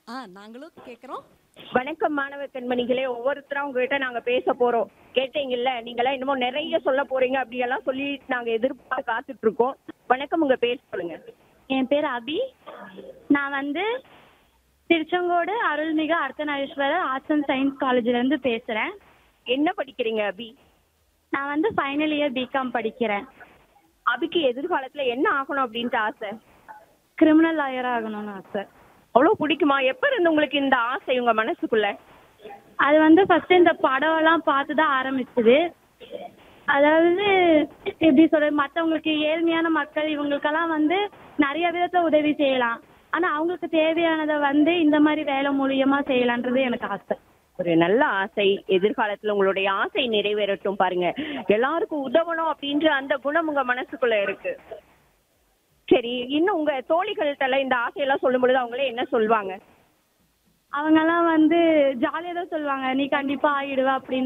ஆ நாங்களும் கேட்குறோம் வணக்கம் மாணவ கண்மணிகளே ஒவ்வொருத்தரும் உங்ககிட்ட நாங்க பேச போறோம் கேட்டீங்கல்ல நீங்களாம் இன்னமும் நிறைய சொல்ல போறீங்க அப்படியெல்லாம் சொல்லி நாங்க எதிர்பார்த்து காத்துட்டு இருக்கோம் வணக்கம் உங்க பேர் சொல்லுங்க என் பேர் அபி நான் வந்து திருச்செங்கோடு அருள்மிகு அர்த்தநாரீஸ்வரர் ஆர்ட்ஸ் அண்ட் சயின்ஸ் காலேஜ்லேருந்து பேசுகிறேன் என்ன படிக்கிறீங்க அபி நான் வந்து ஃபைனல் இயர் பிகாம் படிக்கிறேன் அபிக்கு எதிர்காலத்துல என்ன ஆகணும் அப்படின்ட்டு ஆசை கிரிமினல் லாயர் ஆகணும்னு ஆசை அவ்வளவு பிடிக்குமா எப்ப இருந்து உங்களுக்கு இந்த ஆசை உங்க மனசுக்குள்ள அது வந்து ஃபர்ஸ்ட் இந்த படம்லாம் பார்த்து தான் ஆரம்பிச்சது அதாவது எப்படி சொல்றது மற்றவங்களுக்கு ஏழ்மையான மக்கள் இவங்களுக்கெல்லாம் வந்து நிறைய விதத்தில் உதவி செய்யலாம் ஆனால் அவங்களுக்கு தேவையானதை வந்து இந்த மாதிரி வேலை மூலியமா செய்யலான்றது எனக்கு ஆசை ஒரு நல்ல ஆசை எதிர்காலத்துல உங்களுடைய ஆசை நிறைவேறட்டும் பாருங்க எல்லாருக்கும் உதவணும் அப்படின்ற அந்த குணம் உங்க மனசுக்குள்ள இருக்கு சரி இன்னும் உங்க தோழிகள்கிட்ட எல்லாம் இந்த ஆசையெல்லாம் சொல்லும் பொழுது அவங்களே என்ன சொல்லுவாங்க அவங்கெல்லாம் வந்து ஜாலியாக தான் சொல்லுவாங்க நீ கண்டிப்பாக ஆகிடுவ அப்படின்னு